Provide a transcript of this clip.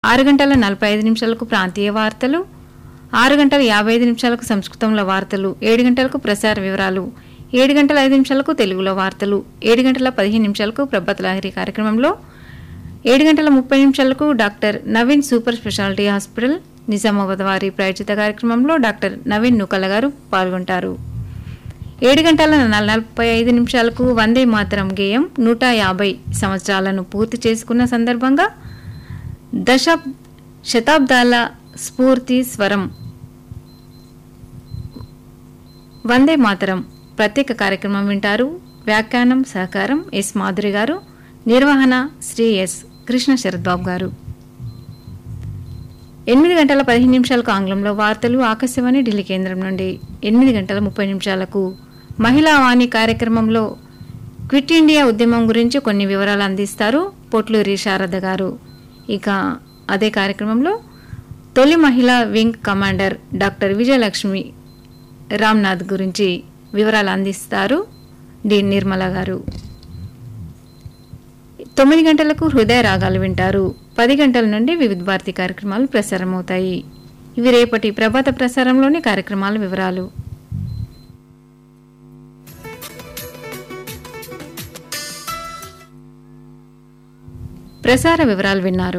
ఆరు గంటల నలభై ఐదు నిమిషాలకు ప్రాంతీయ వార్తలు ఆరు గంటల యాభై ఐదు నిమిషాలకు సంస్కృతంలో వార్తలు ఏడు గంటలకు ప్రసార వివరాలు ఏడు గంటల ఐదు నిమిషాలకు తెలుగులో వార్తలు ఏడు గంటల పదిహేను నిమిషాలకు ప్రభాత లహరి కార్యక్రమంలో ఏడు గంటల ముప్పై నిమిషాలకు doctor Naveen super speciality hospital Nizamabad వారి ప్రాయోజిత కార్యక్రమంలో డాక్టర్ నవీన్ నూకల గారు పాల్గొంటారు ఏడు గంటల నల- నలభై ఐదు నిమిషాలకు వందే మాతరం గేయం నూట యాభై సంవత్సరాలను పూర్తి చేసుకున్న సందర్భంగా దశ శతాబ్దాల స్ఫూర్తి స్వరం వందే మాతరం ప్రత్యేక కార్యక్రమం వింటారు వ్యాఖ్యానం సహకారం ఎస్ మాధురి గారు నిర్వహణ శ్రీ ఎస్ కృష్ణ శరత్ బాబు గారు ఎనిమిది గంటల పదిహేను నిమిషాలకు ఆంగ్లంలో వార్తలు ఆకాశవాణి ఢిల్లీ కేంద్రం నుండి ఎనిమిది గంటల ముప్పై నిమిషాలకు మహిళా వాణి కార్యక్రమంలో క్విట్ ఇండియా ఉద్యమం గురించి కొన్ని వివరాలు అందిస్తారు పొట్లూరి శారద గారు ఇక అదే కార్యక్రమంలో తొలి మహిళా wing commander doctor Vijayalakshmi Ramnath గురించి వివరాలు అందిస్తారు డి నిర్మల గారు తొమ్మిది గంటలకు హృదయ రాగాలు వింటారు పది గంటల నుండి వివిధ భారతి కార్యక్రమాలు ప్రసారమవుతాయి ఇవి రేపటి ప్రభాత ప్రసారంలోని కార్యక్రమాల వివరాలు ప్రసార వివరాలు విన్నారు